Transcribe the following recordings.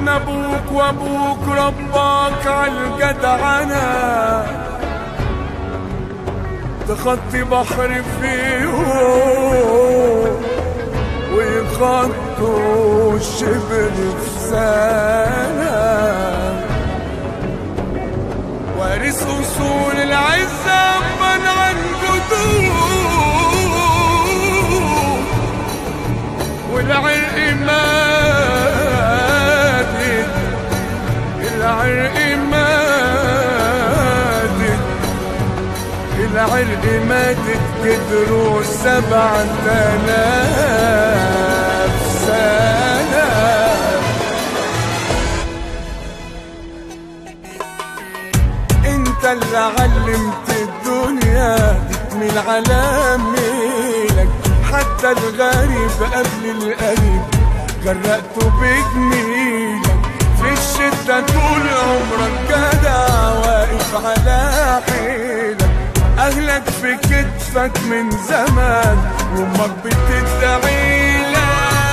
ابن ابوك وابوك رباك عالجدعنة تخطي بحر فيهم ويخطوا الشبر في سنة وارث أصول العزة من عن جدود والعرق ماتت العرق ماتت العرق ماتت قدروا سبعة آلاف سنة انت اللي علمت الدنيا تكمل على ميلك حتى الغريب قبل القريب جرأته بجميلك في الشدة طول عمرك جدع واقف على حيلك أهلك في كتفك من زمان وأمك بتدعي لك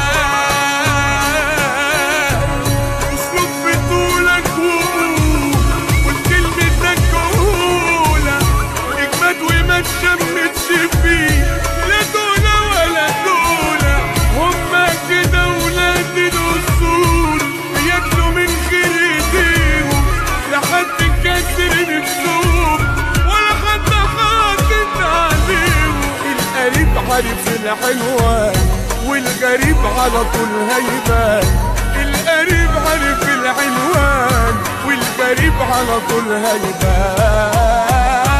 اسلوب في طولك وقول والكلمتك قولة اجمد وما تشمتش فيه لا دولة ولا دولة هما كده ولاد الأصول بياكلوا من غير ايديهم لحد كسر نفسهم ولا حد حاطط عليهم القريب عارف الحلوان والغريب على طول هيبان القريب عارف العنوان والغريب على طول هيبان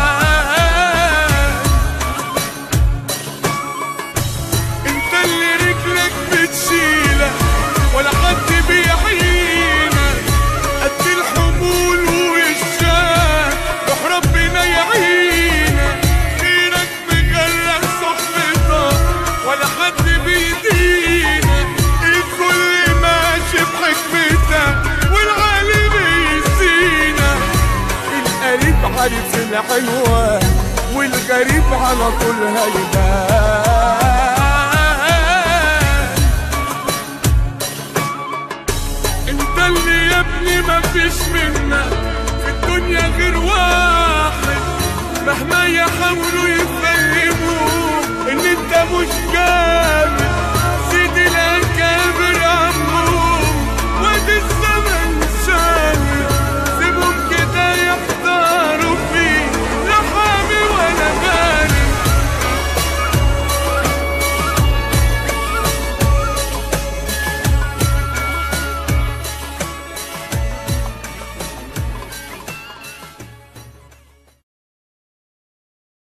انت اللي رجلك بتشيلك ولا حد بيحيينك قد الحمول والشام روح ربنا يعينك خيرك مجرد صحبتك ولا حد بيدينك الكل ماشي بحكمتك والعالم يسينك القريب عارف الحلوان والغريب على طول هيبان انت اللي يا ابني مفيش منك في الدنيا غير واحد مهما يحاولوا يفهموا ان انت مش جاي